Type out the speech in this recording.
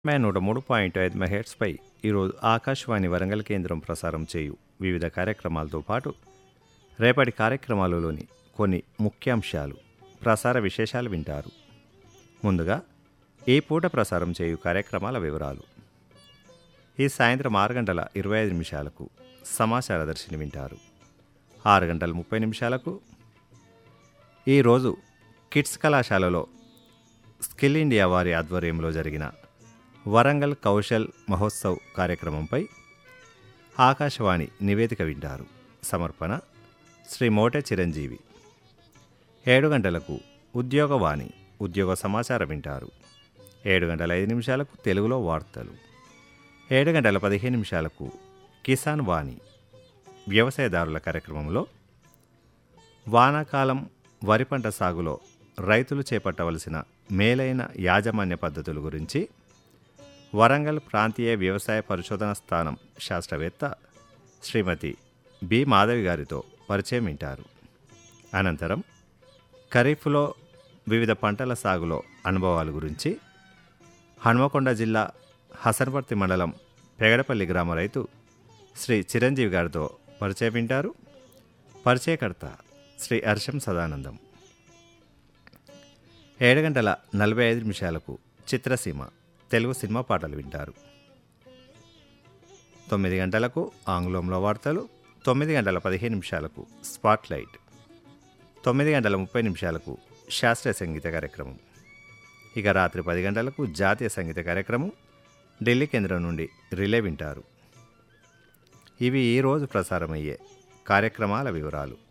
మే నూట మూడు పాయింట్ ఐదు మెహెట్స్పై ఈరోజు ఆకాశవాణి వరంగల్ కేంద్రం ప్రసారం చేయు వివిధ కార్యక్రమాలతో పాటు రేపటి కార్యక్రమాలలోని కొన్ని ముఖ్యాంశాలు ప్రసార విశేషాలు వింటారు ముందుగా ఈ పూట ప్రసారం చేయు కార్యక్రమాల వివరాలు ఈ సాయంత్రం ఆరు గంటల ఇరవై ఐదు నిమిషాలకు సమాచార దర్శిని వింటారు ఆరు గంటల ముప్పై నిమిషాలకు ఈరోజు కిడ్స్ కళాశాలలో స్కిల్ ఇండియా వారి ఆధ్వర్యంలో జరిగిన వరంగల్ కౌశల్ మహోత్సవ్ కార్యక్రమంపై ఆకాశవాణి నివేదిక వింటారు సమర్పణ శ్రీ మోటె చిరంజీవి ఏడు గంటలకు ఉద్యోగవాణి ఉద్యోగ సమాచారం వింటారు ఏడు గంటల ఐదు నిమిషాలకు తెలుగులో వార్తలు ఏడు గంటల పదిహేను నిమిషాలకు కిసాన్ వాణి వ్యవసాయదారుల కార్యక్రమంలో వానాకాలం వరి పంట సాగులో రైతులు చేపట్టవలసిన మేలైన యాజమాన్య పద్ధతుల గురించి వరంగల్ ప్రాంతీయ వ్యవసాయ పరిశోధన స్థానం శాస్త్రవేత్త శ్రీమతి బి మాధవి గారితో పరిచయం వింటారు అనంతరం ఖరీఫ్లో వివిధ పంటల సాగులో అనుభవాల గురించి హన్మకొండ జిల్లా హసన్పర్తి మండలం పెగడపల్లి గ్రామ రైతు శ్రీ చిరంజీవి గారితో పరిచయం వింటారు పరిచయకర్త శ్రీ హర్షం సదానందం ఏడు గంటల నలభై ఐదు నిమిషాలకు చిత్రసీమ తెలుగు సినిమా పాటలు వింటారు తొమ్మిది గంటలకు ఆంగ్లంలో వార్తలు తొమ్మిది గంటల పదిహేను నిమిషాలకు స్పాట్లైట్ తొమ్మిది గంటల ముప్పై నిమిషాలకు శాస్త్రీయ సంగీత కార్యక్రమం ఇక రాత్రి పది గంటలకు జాతీయ సంగీత కార్యక్రమం ఢిల్లీ కేంద్రం నుండి రిలే వింటారు ఇవి ఈరోజు ప్రసారమయ్యే కార్యక్రమాల వివరాలు